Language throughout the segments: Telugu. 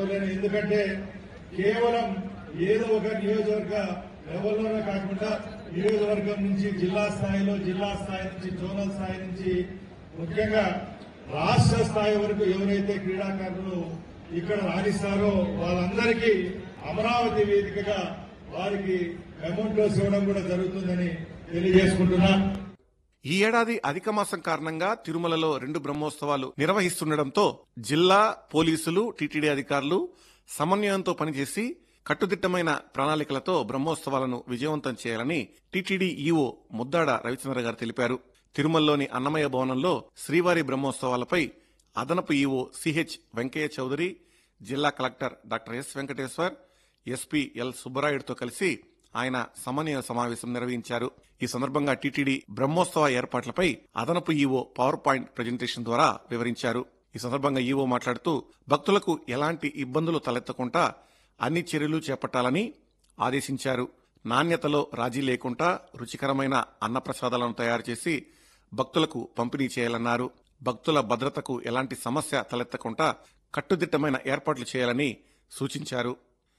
చెప్పలేను ఎందుకంటే కేవలం ఏదో ఒక నియోజకవర్గ లెవెల్లోనే కాకుండా నియోజకవర్గం నుంచి జిల్లా స్థాయిలో జిల్లా స్థాయి నుంచి జోనల్ స్థాయి నుంచి ముఖ్యంగా రాష్ట్ర స్థాయి వరకు ఎవరైతే క్రీడాకారులు ఇక్కడ రాణిస్తారో వాళ్ళందరికీ అమరావతి వేదికగా వారికి మెమోంటోస్ ఇవ్వడం కూడా జరుగుతుందని తెలియజేసుకుంటున్నా ఈ ఏడాది అధిక మాసం కారణంగా తిరుమలలో రెండు బ్రహ్మోత్సవాలు నిర్వహిస్తుండటంతో జిల్లా పోలీసులు టీటీడీ అధికారులు సమన్వయంతో పనిచేసి కట్టుదిట్టమైన ప్రణాళికలతో బ్రహ్మోత్సవాలను విజయవంతం చేయాలని టీటీడీ ఈవో ముద్దాడ రవిచంద్ర గారు తెలిపారు తిరుమలలోని అన్నమయ్య భవనంలో శ్రీవారి బ్రహ్మోత్సవాలపై అదనపు ఈవో సిహెచ్ వెంకయ్య చౌదరి జిల్లా collector doctor S Venkateshwar SP L సుబ్బరాయుడుతో కలిసి ఆయన సమన్వయ సమావేశం నిర్వహించారు ఈ సందర్భంగా టీటీడీ బ్రహ్మోత్సవ ఏర్పాట్లపై అదనపు ఈవో పవర్ పాయింట్ ప్రజెంటేషన్ ద్వారా వివరించారు ఈ సందర్భంగా ఈవో మాట్లాడుతూ భక్తులకు ఎలాంటి ఇబ్బందులు తలెత్తకుండా అన్ని చర్యలు చేపట్టాలని ఆదేశించారు నాణ్యతలో రాజీ లేకుండా రుచికరమైన అన్నప్రసాదాలను తయారు చేసి భక్తులకు పంపిణీ చేయాలన్నారు భక్తుల భద్రతకు ఎలాంటి సమస్య తలెత్తకుండా కట్టుదిట్టమైన ఏర్పాట్లు చేయాలని సూచించారు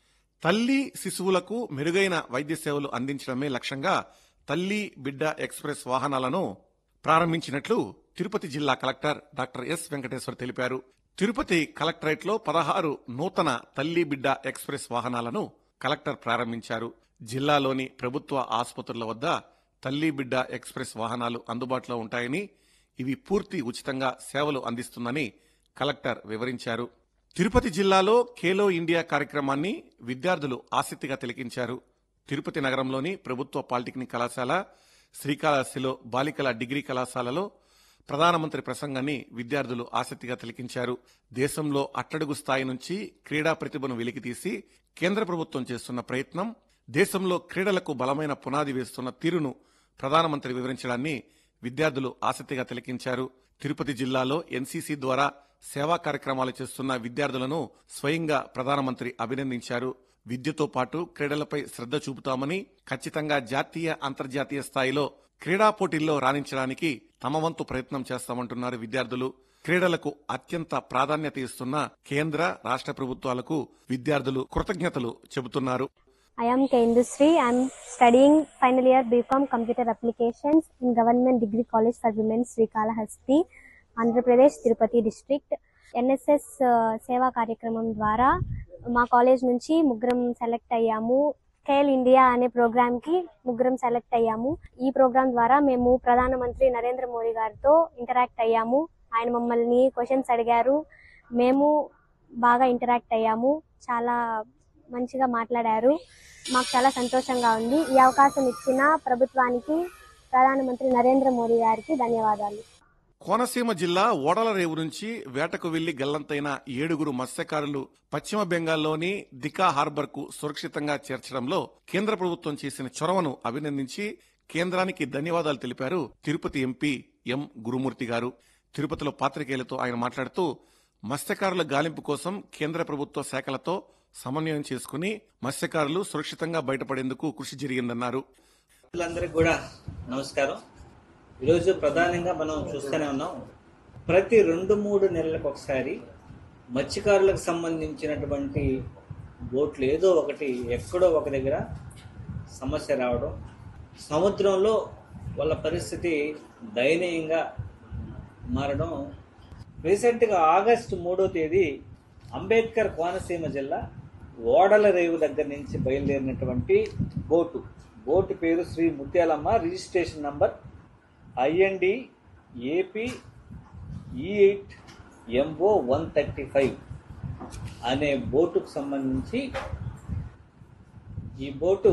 తల్లి శిశువులకు మెరుగైన వైద్య సేవలు అందించడమే లక్ష్యంగా తల్లి బిడ్డ ఎక్స్ప్రెస్ వాహనాలను ప్రారంభించినట్లు తిరుపతి జిల్లా కలెక్టర్ డాక్టర్ ఎస్ వెంకటేశ్వర్ తెలిపారు తిరుపతి కలెక్టరేట్లో పదహారు నూతన తల్లి బిడ్డ ఎక్స్ప్రెస్ వాహనాలను కలెక్టర్ ప్రారంభించారు జిల్లాలోని ప్రభుత్వ ఆసుపత్రుల వద్ద తల్లి బిడ్డ ఎక్స్ప్రెస్ వాహనాలు అందుబాటులో ఉంటాయని ఇవి పూర్తి ఉచితంగా సేవలు అందిస్తుందని కలెక్టర్ వివరించారు తిరుపతి జిల్లాలో ఖేలో ఇండియా కార్యక్రమాన్ని విద్యార్థులు ఆసక్తిగా తిలకించారు తిరుపతి నగరంలోని ప్రభుత్వ పాలిటెక్నిక్ కళాశాల శ్రీకాళహస్తిలో బాలికల డిగ్రీ కళాశాలలో ప్రధానమంత్రి ప్రసంగాన్ని విద్యార్థులు ఆసక్తిగా తిలకించారు దేశంలో అట్టడుగు స్థాయి నుంచి క్రీడా ప్రతిభను వెలికితీసి కేంద్ర ప్రభుత్వం చేస్తున్న ప్రయత్నం దేశంలో క్రీడలకు బలమైన పునాది వేస్తున్న తీరును ప్రధానమంత్రి వివరించడాన్ని విద్యార్థులు ఆసక్తిగా తిలకించారు తిరుపతి జిల్లాలో ఎన్సీసీ ద్వారా సేవా కార్యక్రమాలు చేస్తున్న విద్యార్థులను స్వయంగా ప్రధానమంత్రి అభినందించారు విద్యతో పాటు క్రీడలపై శ్రద్ధ చూపుతామని ఖచ్చితంగా జాతీయ అంతర్జాతీయ స్థాయిలో క్రీడా పోటీల్లో రాణించడానికి తమ వంతు ప్రయత్నం చేస్తామంటున్నారు విద్యార్థులు క్రీడలకు అత్యంత ప్రాధాన్యత ఇస్తున్న కేంద్ర రాష్ట్ర ప్రభుత్వాలకు విద్యార్థులు కృతజ్ఞతలు చెబుతున్నారు I am K. Industry. I am studying final year BCom Computer Applications in Government Degree College for Women Srikalahasti, Andhra Pradesh, Tirupati District. NSS సేవా కార్యక్రమం ద్వారా మా కాలేజ్ నుంచి ముగ్గురం సెలెక్ట్ అయ్యాము ఖేల్ ఇండియా అనే ప్రోగ్రామ్ కి ముగ్గురం సెలెక్ట్ అయ్యాము ఈ ప్రోగ్రామ్ ద్వారా మేము ప్రధానమంత్రి నరేంద్ర మోడీ గారితో ఇంటరాక్ట్ అయ్యాము ఆయన మమ్మల్ని క్వశ్చన్స్ అడిగారు మేము బాగా ఇంటరాక్ట్ అయ్యాము చాలా మంచిగా మాట్లాడారు మాకు చాలా సంతోషంగా ఉంది ఈ అవకాశం ఇచ్చిన ప్రభుత్వానికి ప్రధానమంత్రి నరేంద్ర మోడీ గారికి ధన్యవాదాలు కోనసీమ జిల్లా ఓడల రేవు నుంచి వేటకు వెళ్లి గల్లంతైన ఏడుగురు మత్స్యకారులు పశ్చిమ బెంగాల్లోని దికా హార్బర్ కు సురక్షితంగా చేర్చడంలో కేంద్ర ప్రభుత్వం చేసిన చొరవను అభినందించి కేంద్రానికి ధన్యవాదాలు తెలిపారు తిరుపతి ఎంపీ ఎం గురుమూర్తి గారు తిరుపతిలో పాత్రికేయులతో ఆయన మాట్లాడుతూ మత్స్యకారుల గాలింపు కోసం కేంద్ర ప్రభుత్వ శాఖలతో సమన్వయం చేసుకుని మత్స్యకారులు సురక్షితంగా బయటపడేందుకు కృషి జరిగిందన్నారు అందరికి కూడా నమస్కారం ఈరోజు ప్రధానంగా మనం చూస్తూనే ఉన్నాం ప్రతి రెండు మూడు నెలలకు ఒకసారి మత్స్యకారులకు సంబంధించినటువంటి బోట్లు ఏదో ఒకటి ఎక్కడో ఒక దగ్గర సమస్య రావడం సముద్రంలో వాళ్ళ పరిస్థితి దయనీయంగా మారడం రీసెంట్గా ఆగస్టు మూడో తేదీ అంబేద్కర్ కోనసీమ జిల్లా ఓడల రేవు దగ్గర నుంచి బయలుదేరినటువంటి బోటు బోటు పేరు Shri Muthyalamma registration number IND AP E eight MO one thirty five అనే బోటుకు సంబంధించి ఈ బోటు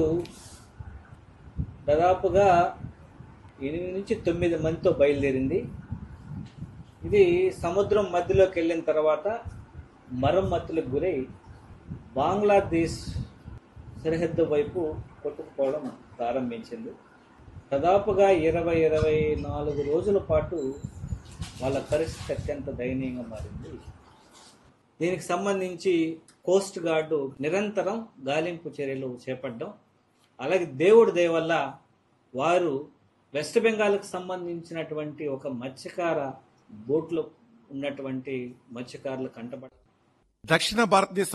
దాదాపుగా ఎనిమిది నుంచి తొమ్మిది మందితో బయలుదేరింది ఇది సముద్రం మధ్యలోకి వెళ్ళిన తర్వాత మరమ్మతులకు గురై బంగ్లాదేశ్ సరిహద్దు వైపు కొట్టుకుపోవడం ప్రారంభించింది దాదాపుగా ఇరవై ఇరవై నాలుగు రోజుల పాటు వాళ్ళ పరిస్థితి అత్యంత దయనీయంగా మారింది దీనికి సంబంధించి కోస్ట్ గార్డు నిరంతరం గాలింపు చర్యలు చేపట్టడం అలాగే దేవుడి దయ వల్ల వారు వెస్ట్ బెంగాల్కి సంబంధించినటువంటి ఒక మత్స్యకార బోట్లో ఉన్నటువంటి మత్స్యకారులు కంటపడ దక్షిణ భారతదేశ